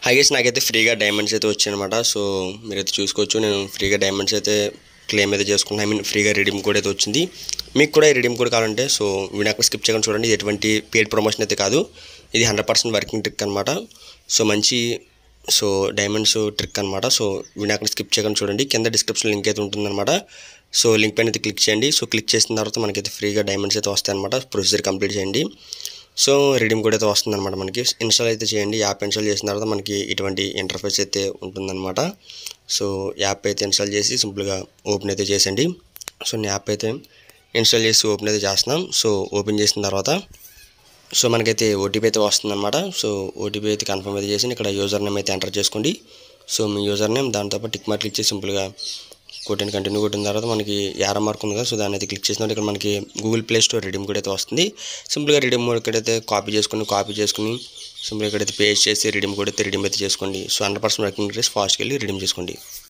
హైగేస్ నాకైతే ఫ్రీగా డైమండ్స్ అయితే వచ్చాయన్నమాట సో మీరైతే చూసుకోవచ్చు నేను ఫ్రీగా డైమండ్స్ అయితే క్లెయిమ్ అయితే చేసుకున్నాను ఐ మీన్ ఫ్రీగా రిడీమ్ కోడ్ అయితే వచ్చింది మీకు కూడా ఈ రిడీమ్ కోడ్ కావాలంటే సో వీడియో స్కిప్ చేయకుండా చూడండి ఇది ఎటువంటి పేడ్ ప్రమోషన్ అయితే కాదు ఇది హండ్రెడ్ పర్సెంట్ వర్కింగ్ ట్రిక్ అనమాట సో మంచి సో డైమండ్స్ ట్రిక్ అనమాట సో వీడియో అక్కడ స్కిప్ చేయకుండా చూడండి కింద డిస్క్రిప్షన్ లింక్ అయితే ఉంటుందన్నమాట సో లింక్ పైన అయితే క్లిక్ చేయండి సో క్లిక్ చేసిన తర్వాత మనకైతే ఫ్రీగా డైమండ్స్ అయితే వస్తాయన్నమాట ప్రొసీజర్ కంప్లీట్ చేయండి సో రిడీమ్ కోడ్ అయితే వస్తుందన్నమాట మనకి ఇన్స్టాల్ అయితే చేయండి యాప్ ఇన్స్టాల్ చేసిన తర్వాత మనకి ఇటువంటి ఇంటర్ఫేస్ అయితే ఉంటుందన్నమాట సో యాప్ అయితే ఇన్స్టాల్ చేసి సింపుల్గా ఓపెన్ అయితే చేసండి సో నేను యాప్ అయితే ఇన్స్టాల్ చేసి ఓపెన్ అయితే చేస్తున్నాం సో ఓపెన్ చేసిన తర్వాత సో మనకైతే ఓటీపీ అయితే వస్తుందన్నమాట సో ఓటీపీ అయితే కన్ఫర్మ్ అయితే చేసి ఇక్కడ యూజర్ నేమ్ అయితే ఎంటర్ చేసుకోండి సో మీ యూజర్ నేమ్ దాంతో పాటు టిక్ మార్క్ క్లిక్ చేసి సింపుల్గా కొట్టిన కంటిన్యూ కొట్టిన తర్వాత మనకి యార మార్క్ ఉంది కదా సో దాన్ని అయితే క్లిక్ చేసినప్పుడు ఇక్కడ మనకి Google play store redeem code అయితే వస్తుంది సింపుల్గా రిడీమ్ కోడ్ ఇక్కడైతే కాపీ చేసుకుని కాపీ చేసుకుని సింపుల్గా ఇక్కడైతే పేస్ట్ చేసి రిడీమ్ కోడ్ అయితే రిడీమ్ అయితే చేసుకోండి so hundred percent working race ఫాస్ట్కి వెళ్ళి రిడీమ్ చేసుకోండి